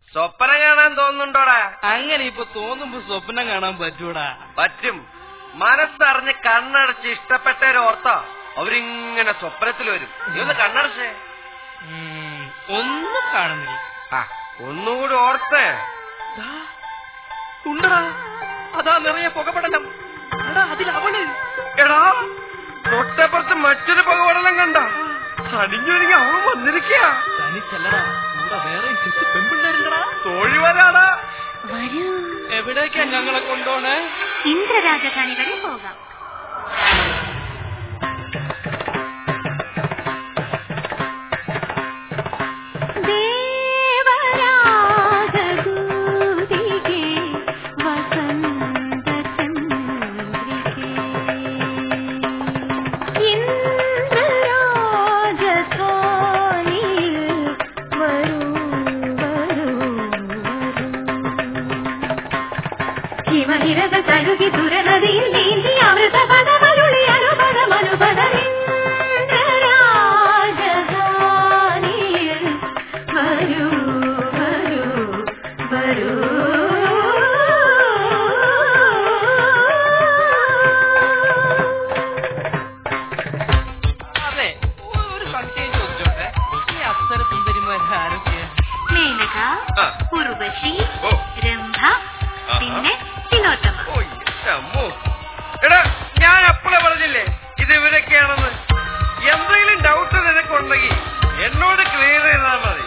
സ്വപ്നം കാണാൻ തോന്നുന്നുണ്ടോടാ അങ്ങനെ ഇപ്പൊ തോന്നുമ്പോ സ്വപ്നം കാണാൻ പറ്റൂടാ പറ്റും മനസ്സറിഞ്ഞ് കണ്ണടച്ച് ഇഷ്ടപ്പെട്ടവരെ ഓർത്താ അവരിങ്ങനെ സ്വപ്നത്തിൽ വരും നീ ഒന്ന് കണ്ണടച്ചേ ഉം, ഒന്നും കാണുന്നില്ല ആ ഒന്നുകൂടി ഓർത്തേ ദാ, ഉണ്ടടാ അതാ നിറയെ പുകപടലം എടാ അതിൽ അവള് എടാ തൊട്ടപ്പുറത്ത് മറ്റൊരു പകവടലം കണ്ട അടിഞ്ഞൊരുങ്ങി അവൻ വന്നിരിക്കുക തനിച്ചല്ലടാ കൂടെ വേറെ ചെത്ത് പെമ്പിണ്ടായിരുന്നടാ തോഴി വരാടാ വരൂ എവിടേക്കാ ഞങ്ങളെ കൊണ്ടോണേ ഇന്ദ്രരാജധാനി വരെ പോകാം ദേവരാജദൂതികേ വസന്തചന്ദ്രികേ ഇന്ദ്രരാജധാനിയിൽ വരൂ വരൂ വരൂ ഹിമഹിരത തഴുകി തുരനദിയിൽ നീന്തി അമൃത പദമരുളി അനുപദമനുപദമിന്ദ്രരാജധാനിയിൽ വരൂ വരൂ വരൂ അതെ ഒരു സംശയം ചോദിച്ചോട്ടെ ഈ അപ്സര സുന്ദരിമാർ ആരൊക്കെയാ മേനക ആ. ഉർവശി ഓ. രംഭ ആഹാ. പിന്നെ തിലോത്തമ ഓ, എന്റെ അമ്മോ. എടാ ഞാൻ അപ്പളെ പറഞ്ഞില്ലേ ഇത് ഇവരൊക്കെയാണെന്ന് എന്തെങ്കിലും ഡൗട്ട് നിനക്കുണ്ടെങ്കിൽ എന്നോട് ക്ലിയർ ചെയ്താൽ മതി